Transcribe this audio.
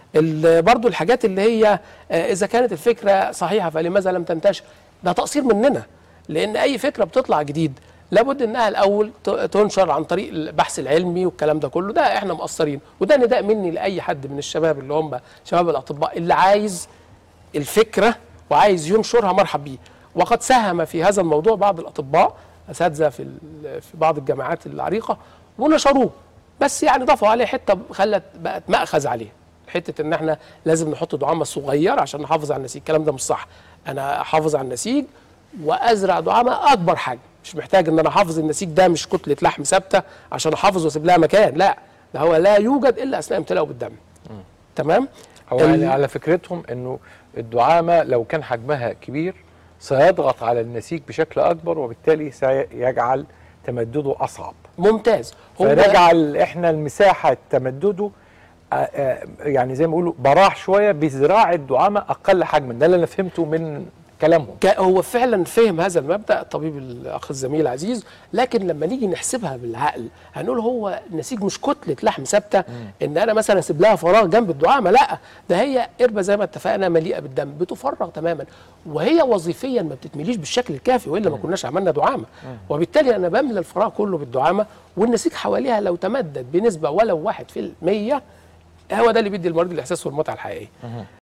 ال- برضو الحاجات اللي هي آه، اذا كانت الفكره صحيحه فلماذا لم تنتشر ده تقصير مننا لان اي فكره بتطلع جديد لابد انها الاول ت- تنشر عن طريق البحث العلمي والكلام ده كله ده احنا مقصرين وده نداء مني لاي حد من الشباب اللي هم شباب الاطباء اللي عايز الفكره وعايز ينشرها مرحب بيه وقد ساهم في هذا الموضوع بعض الاطباء اساتذه في ال- في بعض الجامعات العريقه ونشروه بس يعني ضافوا عليه حته خلت بقت ماخذ عليه حته ان احنا لازم نحط دعامه صغير عشان نحافظ على النسيج الكلام ده مش صح انا احافظ على النسيج وازرع دعامه اكبر حجم مش محتاج ان انا احافظ النسيج ده مش كتله لحم ثابته عشان احافظ واسيب لها مكان لا ده هو لا يوجد الا اثناء امتلاؤه بالدم تمام هو ال- يعني على فكرتهم انه الدعامه لو كان حجمها كبير سيضغط على النسيج بشكل اكبر وبالتالي سيجعل تمدده اصعب ممتاز هو فنجعل احنا المساحه تمدده آه، آه، يعني زي ما بيقولوا براح شويه بزراعه دعامه اقل حجما ده اللي انا فهمته من كلامهم كا- هو فعلا فهم هذا المبدا الطبيب الاخ الزميل عزيز لكن لما نيجي نحسبها بالعقل هنقول هو النسيج مش كتله لحم ثابته ان انا مثلا اسيب لها فراغ جنب الدعامه لا ده هي قربه زي ما اتفقنا مليئه بالدم بتفرغ تماما وهي وظيفيا ما بتتمليش بالشكل الكافي والا ما كناش عملنا دعامه وبالتالي انا بملى الفراغ كله بالدعامه والنسيج حواليها لو تمدد بنسبه ولو 1% هو ده اللي بيدي المريض الاحساس والمتعه الحقيقيه